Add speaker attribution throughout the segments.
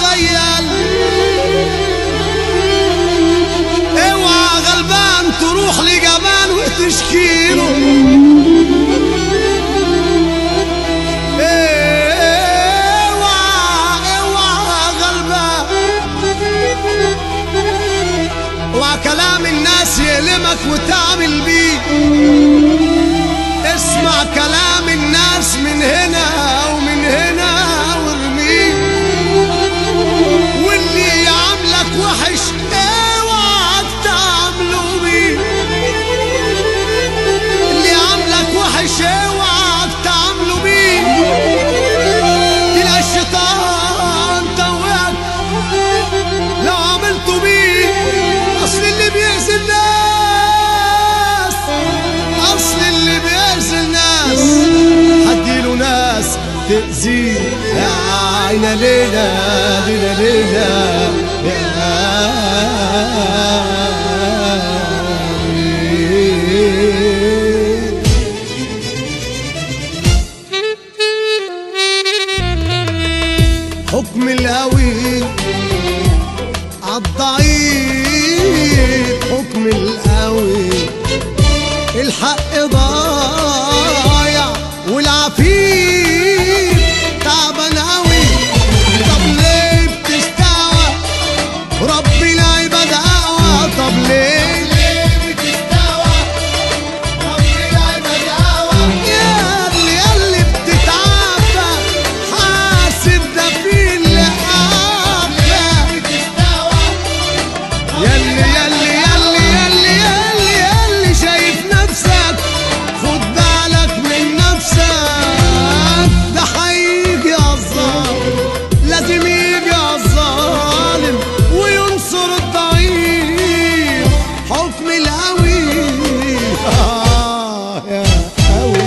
Speaker 1: عليا اوعى غلبان تروح لجبان وتشكيله اوعى اوعى غلبان اوعى كلام الناس يألمك وتعمل بيه اسمع كلام الناس من هنا ومن هنا وارميه واللي يعاملك وحش اوعى تعامله بيه اللي يعاملك وحش اوعى تعامله بيه تلاقي الشيطان توعك لو عملته بيه اصل اللي بيأذي الناس اصل اللي بيأذي الناس هديله ناس تأذيه يا عينا ليلى ليلى ليلى يا حكم القوي عالضعيف حكم القوي الحق ضايع والعفيف تعبان قوي طب ليه بتستعوى ربي العباد اقوى طب ليه يا اللي اللي بتتعافى حاسب ده في اللي عافى ياللي ياللي ياللي ياللي ياللي ياللي شايف نفسك خد بالك من نفسك ده هيجي عالظالم لازم يجي عالظالم وينصر الضعيف حكم القوي آه يا قوي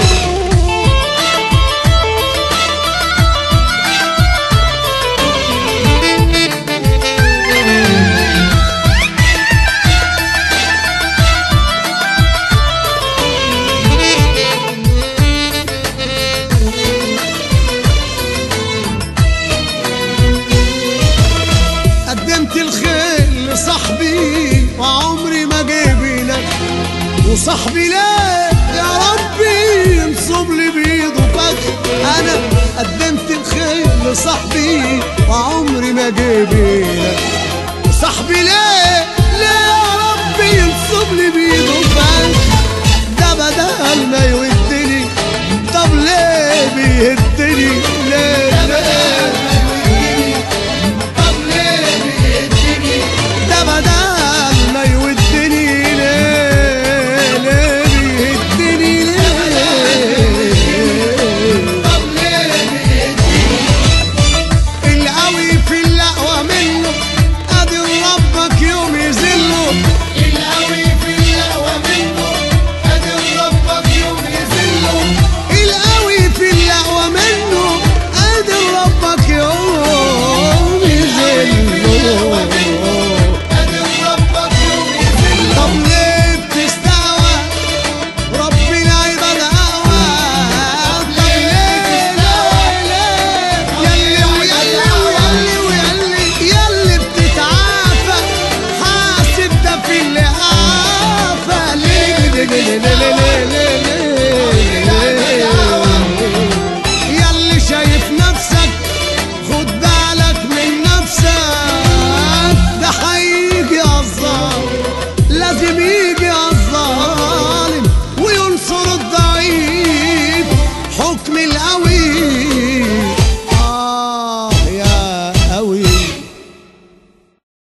Speaker 1: قدمت الخير لصاحبي وعمري ما جيبينك وصاحبي لا يا ربي ينصب لي بيده فخ انا قدمت الخير لصاحبي وعمري ما جيبينك وصاحبي لا لا يا ربي ينصب لي بيده فخ ده بدل ما يودني طب ليه بيهد